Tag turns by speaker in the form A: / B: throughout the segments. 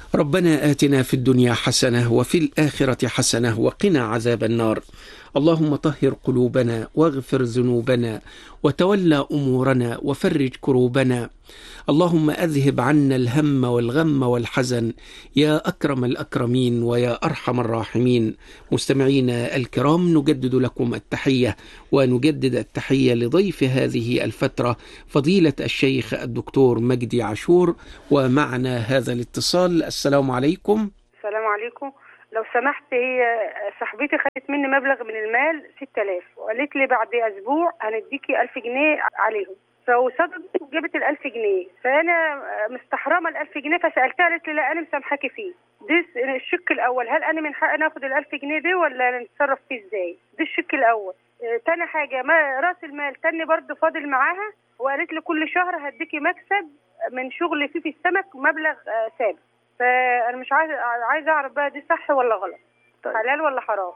A: ربنا آتنا في الدنيا حسنة وفي الآخرة حسنة وقنا عذاب النار اللهم طهر قلوبنا واغفر ذنوبنا وتولى أمورنا وفرج كروبنا اللهم أذهب عنا الهم والغم والحزن يا أكرم الأكرمين ويا أرحم الراحمين مستمعينا الكرام نجدد لكم التحية ونجدد التحية لضيف هذه الفترة فضيلة الشيخ الدكتور مجدي عاشور ومعنا هذا الاتصال السلام عليكم
B: السلام عليكم لو سمحت هي صاحبتي خدت مني مبلغ من المال 6000 وقالت لي بعد اسبوع هنديكي 1000 جنيه عليهم فوصدت وجابت ال 1000 جنيه فانا مستحرمه ال 1000 جنيه فسالتها قالت لي لا انا مسامحاكي فيه ده الشق الاول هل انا من حقي ناخد ال 1000 جنيه دي ولا نتصرف فيه ازاي ده الشق الاول آه، تاني حاجه ما راس المال تاني برضه فاضل معاها وقالت لي كل شهر هديكي مكسب من شغل فيه في السمك مبلغ آه، ثابت فانا مش عايز عايز اعرف بقى دي صح ولا غلط
C: طيب.
B: حلال ولا حرام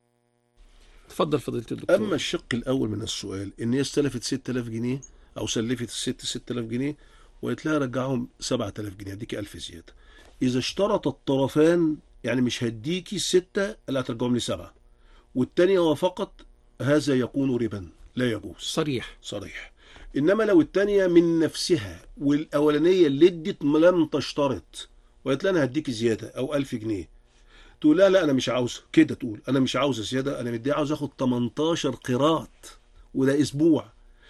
A: تفضل فضيلة الدكتور
C: اما الشق الاول من السؤال ان هي استلفت 6000 جنيه او سلفت الست 6000 جنيه وقالت لها رجعهم 7000 جنيه هديكي 1000 زياده اذا اشترط الطرفان يعني مش هديكي الستة اللي هترجعهم لي سبعة والتانية وافقت هذا يكون ربا لا يجوز
A: صريح
C: صريح انما لو التانية من نفسها والاولانية اللي ادت لم تشترط وقالت لها انا هديكي زيادة او 1000 جنيه تقول لا لا انا مش عاوزه كده تقول انا مش عاوزه زياده انا مدي عاوز اخد 18 قراط وده اسبوع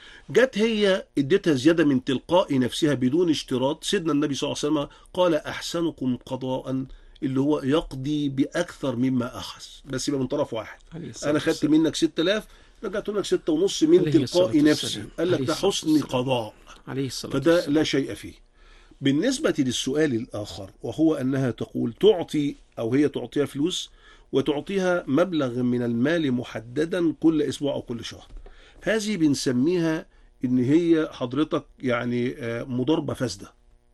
C: جت هي اديتها زياده من تلقاء نفسها بدون اشتراط سيدنا النبي صلى الله عليه وسلم قال احسنكم قضاء اللي هو يقضي باكثر مما اخذ بس يبقى من طرف واحد
A: عليه الصلاة
C: انا خدت
A: والسلام.
C: منك 6000 رجعت لك 6 ونص من
A: عليه
C: تلقاء
A: الصلاة
C: نفسي
A: والسلام.
C: قال لك
A: عليه
C: ده
A: الصلاة
C: حسن
A: والسلام.
C: قضاء
A: عليه الصلاة
C: فده
A: والسلام.
C: لا شيء فيه بالنسبة للسؤال الآخر وهو أنها تقول تعطي أو هي تعطيها فلوس وتعطيها مبلغ من المال محددا كل أسبوع أو كل شهر هذه بنسميها إن هي حضرتك يعني آه، مضاربة فاسدة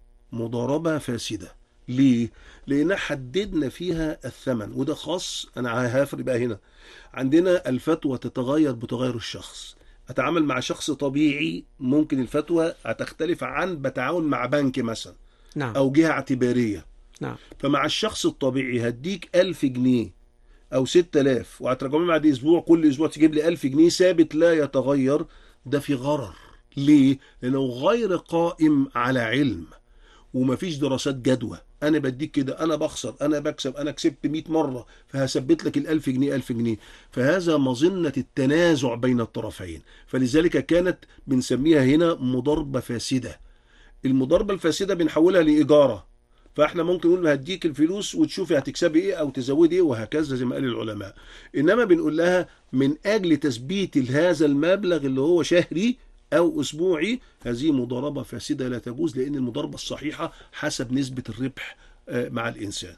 C: مضاربة فاسدة ليه؟ لأن حددنا فيها الثمن وده خاص أنا هافرق بقى هنا عندنا الفتوى تتغير بتغير الشخص أتعامل مع شخص طبيعي ممكن الفتوى هتختلف عن بتعاون مع بنك مثلا
A: نعم
C: أو جهة اعتبارية
A: نعم
C: فمع الشخص الطبيعي هديك ألف جنيه أو ستة آلاف وهترجعهم بعد أسبوع كل أسبوع تجيب لي ألف جنيه ثابت لا يتغير ده في غرر ليه؟ لأنه غير قائم على علم ومفيش دراسات جدوى انا بديك كده انا بخسر انا بكسب انا كسبت 100 مره فهثبت لك ال1000 جنيه 1000 جنيه فهذا مظنه التنازع بين الطرفين فلذلك كانت بنسميها هنا مضاربه فاسده المضاربه الفاسده بنحولها لاجاره فاحنا ممكن نقول هديك الفلوس وتشوفي هتكسبي ايه او تزودي ايه وهكذا زي ما قال العلماء انما بنقول لها من اجل تثبيت هذا المبلغ اللي هو شهري او اسبوعي هذه مضاربه فاسده لا تجوز لان المضاربه الصحيحه حسب نسبه الربح آه، مع الانسان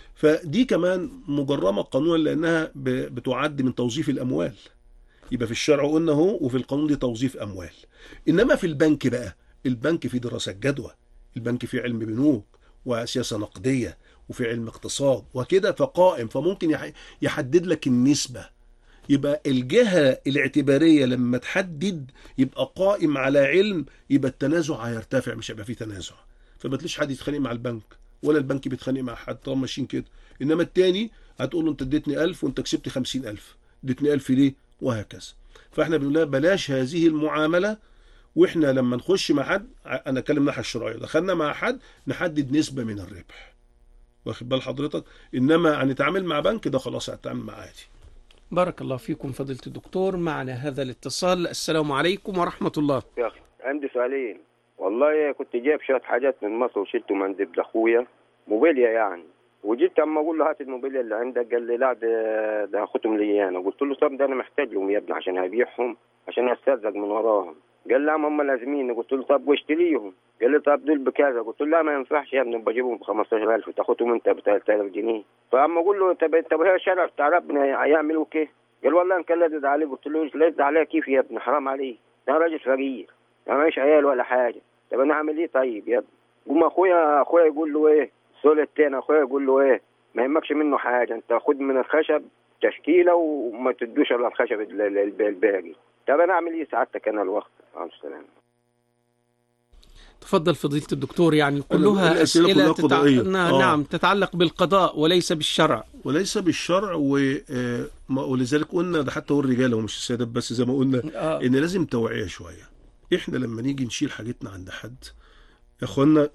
C: فدي كمان مجرمه قانونا لانها ب- بتعد من توظيف الاموال يبقى في الشرع قلنا اهو وفي القانون دي توظيف اموال انما في البنك بقى البنك فيه دراسه جدوى البنك فيه علم بنوك وسياسه نقديه وفي علم اقتصاد وكده فقائم فممكن يح- يحدد لك النسبه يبقى الجهة الاعتبارية لما تحدد يبقى قائم على علم يبقى التنازع هيرتفع مش هيبقى فيه تنازع فما تلاقيش حد يتخانق مع البنك ولا البنك بيتخانق مع حد طالما ماشيين كده انما التاني هتقول له انت اديتني 1000 وانت كسبت 50000 اديتني 1000 ليه وهكذا فاحنا بنقول لها بلاش هذه المعاملة واحنا لما نخش مع حد انا اتكلم ناحيه الشرعيه دخلنا مع حد نحدد نسبه من الربح واخد بال حضرتك انما هنتعامل مع بنك ده خلاص هتعامل معاه عادي
A: بارك الله فيكم فضيلة الدكتور معنا هذا الاتصال السلام عليكم ورحمة الله
D: يا اخي عندي سؤالين والله كنت جايب شويه حاجات من مصر وشلته من دب لاخويا موبيليا يعني وجيت اما اقول له هات الموبيليا اللي عندك قال لي لا ده ده هاخدهم لي انا قلت له طب ده انا محتاج لهم يا ابني عشان هبيعهم عشان استرزق من وراهم قال لا ما هم لازمين قلت له طب واشتريهم قال لي طب دول بكذا قلت له لا ما ينفعش يا ابني بجيبهم ب 15000 تاخدهم انت ب 3000 جنيه فاما اقول له طب طب هي شرع بتاع ربنا هيعملوا كده قال والله ان كان لازم عليه قلت له لازم عليه كيف يا ابني حرام عليك انا راجل فقير انا ماليش عيال ولا حاجه طب انا اعمل ايه طيب يا ابني قوم اخويا اخويا يقول له ايه السؤال التاني اخويا يقول له ايه ما يهمكش منه حاجه انت خد من الخشب تشكيله وما تدوش الا الخشب ال- ال- الب- الباقي طب انا اعمل ايه سعادتك انا الوقت مع السلامه
A: تفضل فضيلة الدكتور يعني كلها
C: الأسئلة
A: أسئلة
C: كلها
A: تتع...
C: قضائية.
A: نا-
C: آه.
A: نعم تتعلق بالقضاء وليس بالشرع
C: وليس بالشرع و... آه، ما- ولذلك قلنا ده حتى هو الرجاله ومش السادات بس زي ما قلنا
A: آه.
C: ان لازم توعيه شويه احنا لما نيجي نشيل حاجتنا عند حد يا اخوانا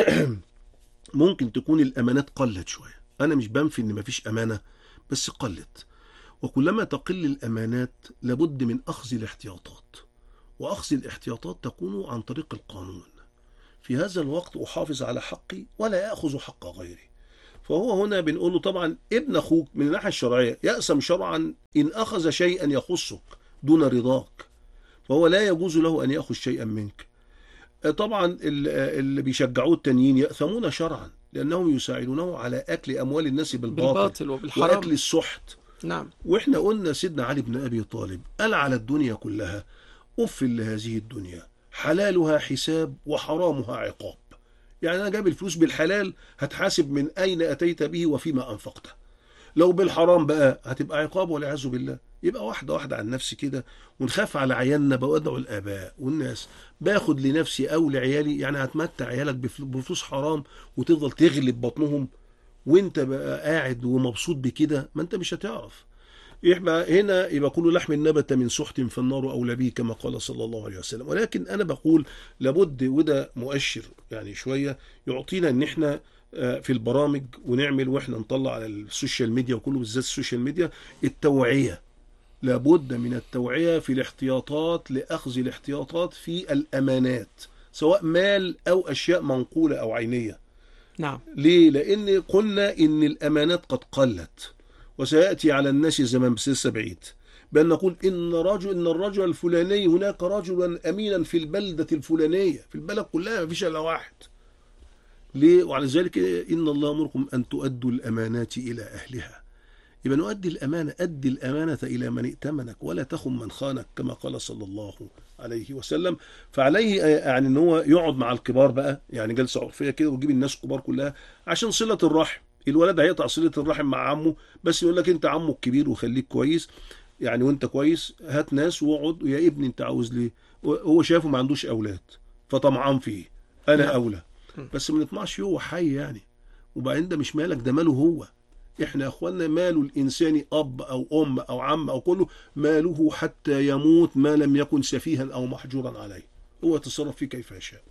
C: ممكن تكون الامانات قلت شويه انا مش بنفي ان مفيش امانه بس قلت وكلما تقل الامانات لابد من اخذ الاحتياطات واخذ الاحتياطات تكون عن طريق القانون في هذا الوقت احافظ على حقي ولا اخذ حق غيري فهو هنا بنقول له طبعا ابن اخوك من الناحيه الشرعيه يأسم شرعا ان اخذ شيئا يخصك دون رضاك فهو لا يجوز له ان ياخذ شيئا منك طبعا ال- اللي بيشجعوه التانيين يأثمون شرعا لانهم يساعدونه على اكل اموال الناس بالباطل,
A: بالباطل وبالحرام
C: واكل السحت
A: نعم
C: واحنا قلنا سيدنا علي بن ابي طالب قال على الدنيا كلها اف لهذه الدنيا حلالها حساب وحرامها عقاب يعني انا جايب الفلوس بالحلال هتحاسب من اين اتيت به وفيما انفقته لو بالحرام بقى هتبقى عقاب والعياذ بالله يبقى واحده واحده عن نفسي كده ونخاف على عيالنا بودعوا الاباء والناس باخد لنفسي او لعيالي يعني هتمتع عيالك بفل- بفلوس حرام وتفضل تغلب بطنهم وانت بقى قاعد ومبسوط بكده ما انت مش هتعرف يبقى هنا يبقى كل لحم نبت من سحت فالنار اولى به كما قال صلى الله عليه وسلم ولكن انا بقول لابد وده مؤشر يعني شويه يعطينا ان احنا آه، في البرامج ونعمل واحنا نطلع على السوشيال ميديا وكله بالذات السوشيال ميديا التوعيه لابد من التوعيه في الاحتياطات لاخذ الاحتياطات في الامانات سواء مال او اشياء منقوله او عينيه
A: نعم
C: ليه؟ لأن قلنا إن الأمانات قد قلت وسيأتي على الناس زمان بس لسه بعيد بأن نقول إن رجل إن الرجل الفلاني هناك رجلا أمينا في البلدة الفلانية في البلد كلها ما فيش إلا واحد ليه؟ وعلى ذلك إن الله أمركم أن تؤدوا الأمانات إلى أهلها يبقى نؤدي الأمانة أدي الأمانة إلى من ائتمنك ولا تخن من خانك كما قال صلى الله عليه وسلم فعليه يعني ان هو يقعد مع الكبار بقى يعني جلسه عرفيه كده ويجيب الناس الكبار كلها عشان صله الرحم الولد هيقطع صله الرحم مع عمه بس يقول لك انت عمه الكبير وخليك كويس يعني وانت كويس هات ناس واقعد يا ابني انت عاوز ليه هو شافه ما عندوش اولاد فطمعان فيه انا
A: نعم.
C: اولى بس ما نطمعش هو حي يعني وبعدين ده مش مالك ده ماله هو احنا يا اخوانا مال الانسان اب او ام او عم او كله ماله حتى يموت ما لم يكن سفيها او محجورا عليه هو يتصرف فيه كيف يشاء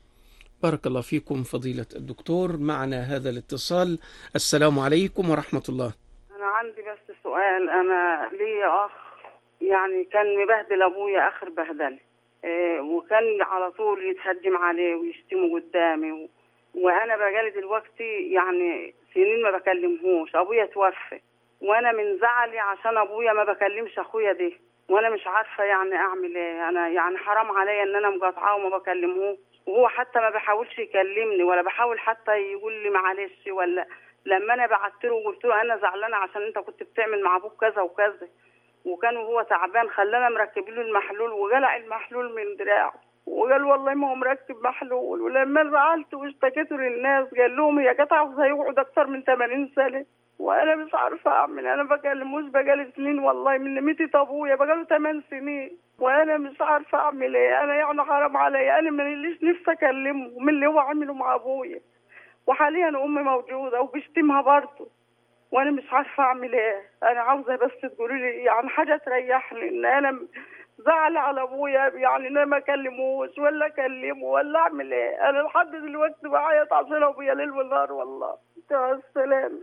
A: بارك الله فيكم فضيلة الدكتور معنا هذا الاتصال السلام عليكم ورحمة الله
E: انا عندي بس سؤال انا ليا اخ يعني كان مبهدل ابويا اخر بهدله إيه وكان على طول يتهجم عليه ويشتمه قدامي و... وانا بقالي دلوقتي يعني سنين ما بكلمهوش ابويا توفى وانا من زعلي عشان ابويا ما بكلمش اخويا ده وانا مش عارفه يعني اعمل ايه انا يعني حرام عليا ان انا مقاطعاه وما بكلمهوش وهو حتى ما بيحاولش يكلمني ولا بحاول حتى يقول لي معلش ولا لما انا بعت له وقلت له انا زعلانه عشان انت كنت بتعمل مع ابوك كذا وكذا وكان وهو تعبان خلانا مركب له المحلول وجلع المحلول من دراعه وقال والله ما هو مركب محلول ولما زعلت واشتكيته للناس قال لهم هي كانت عاوزه يقعد اكتر من 80 سنه وانا مش عارفه اعمل انا بكلموش بقالي سنين والله من ميتة ابويا بقاله 8 سنين وانا مش عارفه اعمل ايه انا يعني حرام عليا انا ماليش نفسي اكلمه من اللي هو عمله مع ابويا وحاليا امي موجوده وبشتمها برضه وانا مش عارفه اعمل ايه انا عاوزه بس تقولي لي يعني حاجه تريحني ان انا زعل على ابويا يعني ان انا ما اكلموش ولا اكلمه ولا اعمل ايه انا لحد دلوقتي بعيط عشان ابويا ليل ونهار والله مع السلامه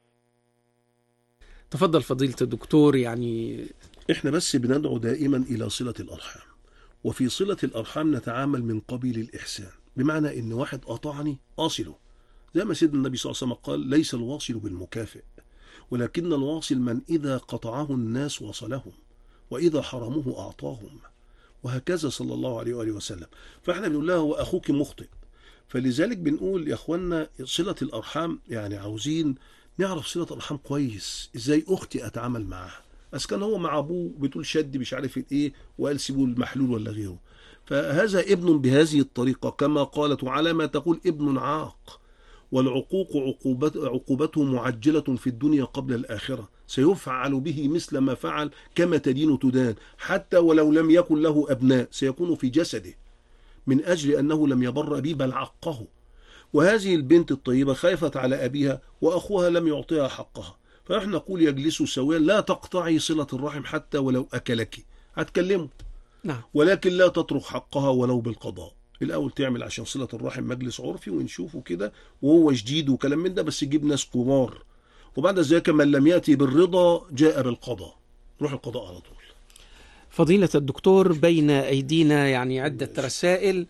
A: تفضل فضيلة الدكتور يعني
C: احنا بس بندعو دائما الى صله الارحام وفي صله الارحام نتعامل من قبيل الاحسان بمعنى ان واحد قطعني اصله زي ما سيدنا النبي صلى الله عليه وسلم قال ليس الواصل بالمكافئ ولكن الواصل من اذا قطعه الناس وصلهم واذا حرموه اعطاهم وهكذا صلى الله عليه واله وسلم فاحنا بنقول لها هو اخوك مخطئ فلذلك بنقول يا اخوانا صله الارحام يعني عاوزين نعرف صله الارحام كويس ازاي اختي اتعامل معاها بس كان هو مع ابوه بتقول شد مش عارف ايه وقال سيبوا المحلول ولا غيره فهذا ابن بهذه الطريقه كما قالت على ما تقول ابن عاق والعقوق عقوبت عقوبته معجلة في الدنيا قبل الآخرة سيفعل به مثل ما فعل كما تدين تدان حتى ولو لم يكن له أبناء سيكون في جسده من أجل أنه لم يبر أبيه بل عقه وهذه البنت الطيبة خافت على أبيها وأخوها لم يعطيها حقها فنحن نقول يجلسوا سويا لا تقطعي صلة الرحم حتى ولو أكلك هتكلموا
A: نعم
C: ولكن لا تترك حقها ولو بالقضاء الأول تعمل عشان صلة الرحم مجلس عرفي ونشوفه كده وهو جديد وكلام من ده بس يجيب ناس كبار وبعد ذلك من لم يأتي بالرضا جاء بالقضاء روح القضاء على طول
A: فضيلة الدكتور بين أيدينا يعني عدة رسائل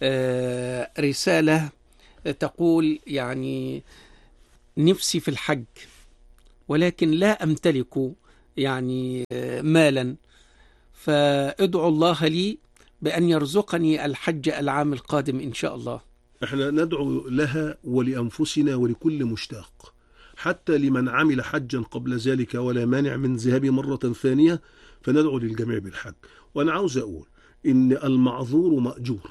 A: آه، رسالة تقول يعني نفسي في الحج ولكن لا أمتلك يعني آه، مالا فادعو الله لي بأن يرزقني الحج العام القادم إن شاء الله
C: احنا ندعو لها ولأنفسنا ولكل مشتاق حتى لمن عمل حجا قبل ذلك ولا مانع من ذهابه مرة ثانية فندعو للجميع بالحج وأنا عاوز أقول إن المعذور مأجور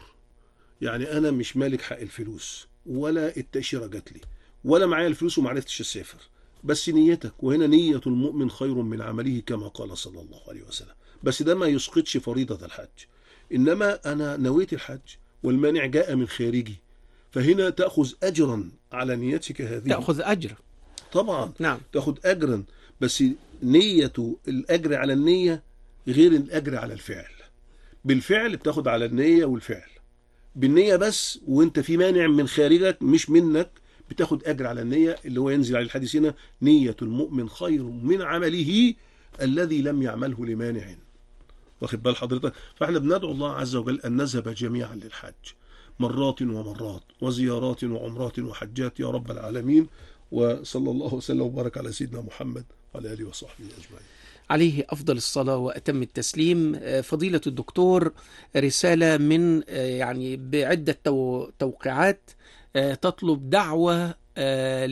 C: يعني أنا مش مالك حق الفلوس ولا التأشيرة جات لي ولا معايا الفلوس وما عرفتش أسافر بس نيتك وهنا نية المؤمن خير من عمله كما قال صلى الله عليه وسلم بس ده ما يسقطش فريضة الحج إنما أنا نويت الحج والمانع جاء من خارجي فهنا تأخذ أجرا على نيتك هذه
A: تأخذ أجر
C: طبعا
A: نعم
C: تاخد أجرا بس نية الأجر على النية غير الأجر على الفعل بالفعل بتاخد على النية والفعل بالنية بس وانت في مانع من خارجك مش منك بتاخد أجر على النية اللي هو ينزل على الحديث هنا نية المؤمن خير من عمله الذي لم يعمله لمانع واخد بال حضرتك فاحنا بندعو الله عز وجل أن نذهب جميعا للحج مرات ومرات وزيارات وعمرات وحجات يا رب العالمين وصلى الله وسلم وبارك على سيدنا محمد وعلى اله وصحبه اجمعين.
A: عليه أفضل الصلاة وأتم التسليم آه، فضيلة الدكتور رسالة من آه، يعني بعدة تو- توقيعات آه، تطلب دعوة آه،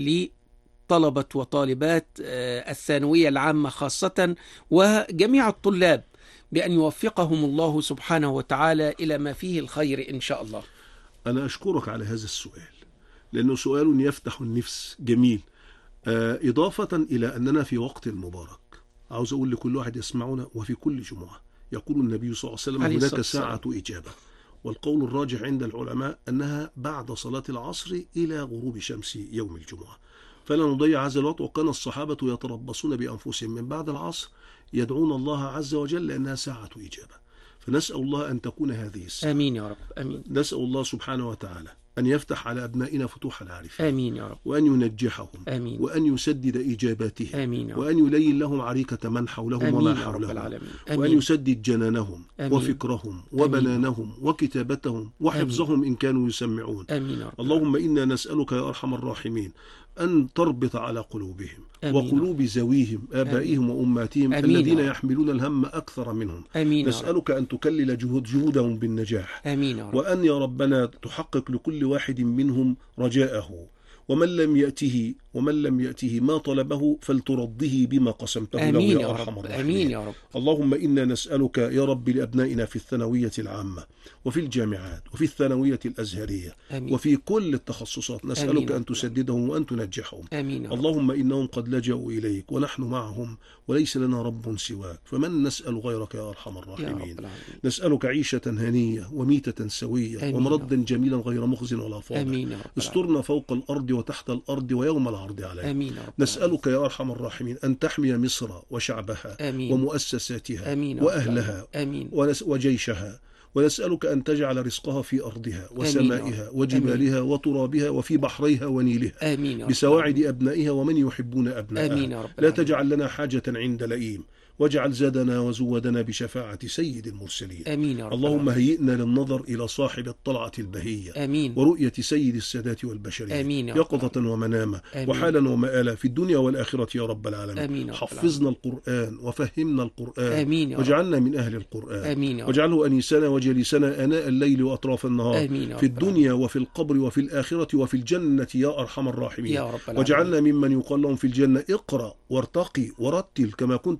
A: لطلبة وطالبات آه، الثانوية العامة خاصة وجميع الطلاب بأن يوفقهم الله سبحانه وتعالى إلى ما فيه الخير إن شاء الله
C: انا اشكرك على هذا السؤال لانه سؤال يفتح النفس جميل آه، اضافه الى اننا في وقت مبارك عاوز اقول لكل واحد يسمعنا وفي كل جمعه يقول النبي صلى الله عليه وسلم
A: عليه
C: هناك
A: الصلاة
C: ساعه اجابه والقول الراجح عند العلماء انها بعد صلاه العصر الى غروب شمس يوم الجمعه فلا نضيع هذا الوقت وكان الصحابه يتربصون بانفسهم من بعد العصر يدعون الله عز وجل لانها ساعه اجابه فنسال الله ان تكون هذه الساعه
A: آمين يا رب آمين
C: نسأل الله سبحانه وتعالى أن يفتح على أبنائنا فتوح العارفين
A: آمين يا رب
C: وأن ينجحهم
A: آمين
C: وأن يسدد إجاباتهم
A: آمين يا رب
C: وأن يلين لهم عريكة من حولهم وما
A: آمين يا رب
C: حولهم
A: العالمين
C: وأن
A: آمين
C: يسدد جنانهم
A: آمين.
C: وفكرهم وبنانهم وكتابتهم وحفظهم إن كانوا يسمعون
A: آمين يا رب
C: اللهم إنا نسألك يا أرحم الراحمين أن تربط على قلوبهم
A: آمين.
C: وقلوب ذويهم آبائهم وأمهاتهم
A: آمين.
C: الذين يحملون الهم أكثر منهم
A: آمين يا رب
C: نسألك أن تكلل جهود جهودهم بالنجاح
A: آمين يا رب
C: وأن يا ربنا تحقق لكل واحد منهم رجاءه ومن لم يأته ومن لم يأته ما طلبه فلترضه بما قسمته له
A: آمين
C: يا
A: يا
C: أرحم
A: رب
C: الراحمين
A: آمين يا رب
C: اللهم إنا نسألك يا رب لأبنائنا في الثانوية العامة وفي الجامعات وفي الثانوية الأزهرية
A: آمين
C: وفي كل التخصصات نسألك
A: آمين.
C: أن تسددهم وأن تنجحهم
A: آمين يا رب
C: اللهم إنهم قد لجأوا إليك ونحن معهم وليس لنا رب سواك فمن نسأل غيرك يا أرحم
A: يا
C: الراحمين
A: رب العالمين
C: نسألك عيشة هنية وميتة سوية
A: آمين
C: ومردا جميلا غير مخز ولا فاضح
A: آمين يا رب العالمين
C: استرنا فوق الأرض وتحت الأرض ويوم العرض علينا
A: آمين يا رب
C: نسألك يا أرحم الراحمين أن تحمي مصر وشعبها
A: آمين
C: ومؤسساتها
A: آمين يا رب
C: وأهلها
A: آمين
C: ونس وجيشها ونسألك أن تجعل رزقها في أرضها وسمائها وجبالها وترابها وفي بحريها ونيلها
A: آمين يا رب
C: بسواعد أبنائها ومن يحبون أبنائها
A: آمين يا رب
C: لا
A: العالمين.
C: تجعل لنا حاجة عند لئيم واجعل زادنا وزودنا بشفاعة سيد المرسلين
A: آمين يا رب
C: اللهم
A: العالمين.
C: هيئنا للنظر إلى صاحب الطلعة البهية
A: آمين
C: ورؤية سيد السادات والبشرية
A: آمين يا رب
C: يقظة ومناما
A: آمين.
C: وحالا ومآلا في الدنيا والآخرة يا رب العالمين
A: آمين يا رب
C: حفظنا القرآن وفهمنا القرآن
A: آمين يا رب
C: واجعلنا من أهل القرآن
A: آمين يا رب
C: واجعله أنيسنا وجليسنا آناء الليل وأطراف النهار
A: آمين يا
C: في
A: رب
C: الدنيا وفي القبر وفي الآخرة وفي الجنة يا أرحم الراحمين
A: يا رب العالمين.
C: واجعلنا ممن يقال لهم في الجنة اقرأ وارتقي ورتل كما كنت ترتل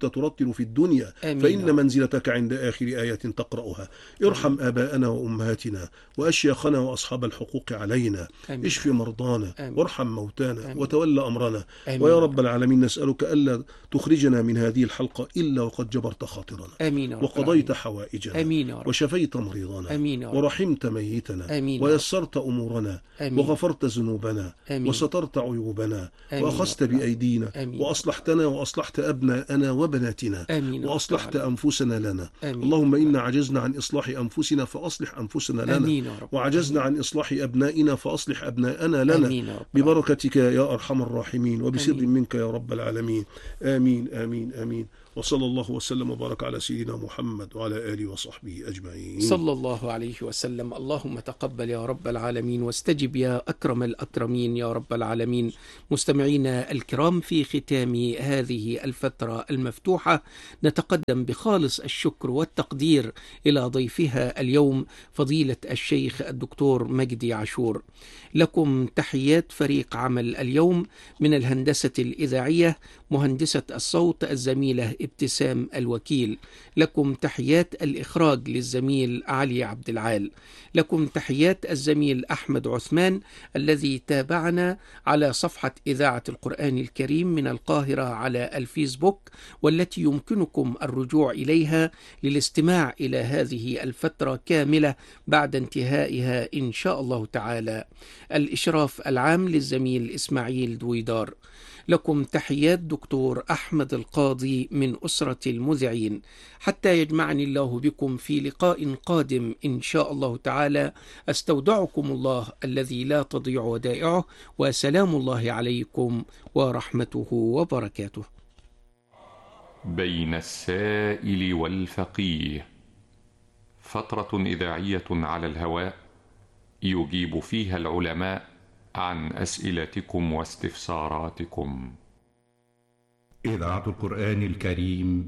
C: الخير في الدنيا
A: آمين.
C: فإن منزلتك عند آخر آية تقرأها ارحم آباءنا وأمهاتنا وأشياخنا وأصحاب الحقوق علينا
A: آمين.
C: اشف مرضانا
A: آمين.
C: وارحم موتانا
A: آمين.
C: وتولى أمرنا
A: آمين.
C: ويا رب العالمين نسألك ألا تخرجنا من هذه الحلقة إلا وقد جبرت خاطرنا
A: آمين يا رب
C: وقضيت
A: العالمين.
C: حوائجنا
A: آمين يا رب
C: وشفيت مريضنا
A: آمين يا رب
C: ورحمت ميتنا
A: آمين يا رب.
C: ويسرت أمورنا
A: آمين.
C: وغفرت ذنوبنا
A: آمين.
C: وسترت عيوبنا
A: آمين
C: وأخذت
A: يا رب.
C: بأيدينا
A: آمين.
C: وأصلحتنا وأصلحت أبناءنا وبناتنا
A: آمين يا رب
C: وأصلحت
A: العالمين.
C: أنفسنا لنا
A: آمين.
C: اللهم إنا عجزنا عن إصلاح أنفسنا فأصلح أنفسنا لنا
A: آمين يا رب
C: وعجزنا عن إصلاح أبنائنا فأصلح أبناءنا لنا
A: آمين يا رب
C: ببركتك يا أرحم الراحمين وبسر
A: آمين.
C: منك يا رب العالمين آمين آمين آمين وصلى الله وسلم وبارك على سيدنا محمد وعلى آله وصحبه أجمعين
A: صلى الله عليه وسلم اللهم تقبل يا رب العالمين واستجب يا أكرم الأكرمين يا رب العالمين مستمعينا الكرام في ختام هذه الفترة المفتوحة نتقدم بخالص الشكر والتقدير إلى ضيفها اليوم فضيلة الشيخ الدكتور مجدي عاشور لكم تحيات فريق عمل اليوم من الهندسة الإذاعية مهندسة الصوت الزميلة ابتسام الوكيل لكم تحيات الإخراج للزميل علي عبد العال لكم تحيات الزميل أحمد عثمان الذي تابعنا على صفحة إذاعة القرآن الكريم من القاهرة على الفيسبوك والتي يمكنكم الرجوع إليها للاستماع إلى هذه الفترة كاملة بعد انتهائها إن شاء الله تعالى الإشراف العام للزميل إسماعيل دويدار لكم تحيات دكتور أحمد القاضي من أسرة المذيعين حتى يجمعني الله بكم في لقاء قادم إن شاء الله تعالى أستودعكم الله الذي لا تضيع ودائعه وسلام الله عليكم ورحمته وبركاته
F: بين السائل والفقيه فترة إذاعية على الهواء يجيب فيها العلماء عن أسئلتكم واستفساراتكم
G: إذاعة القرآن الكريم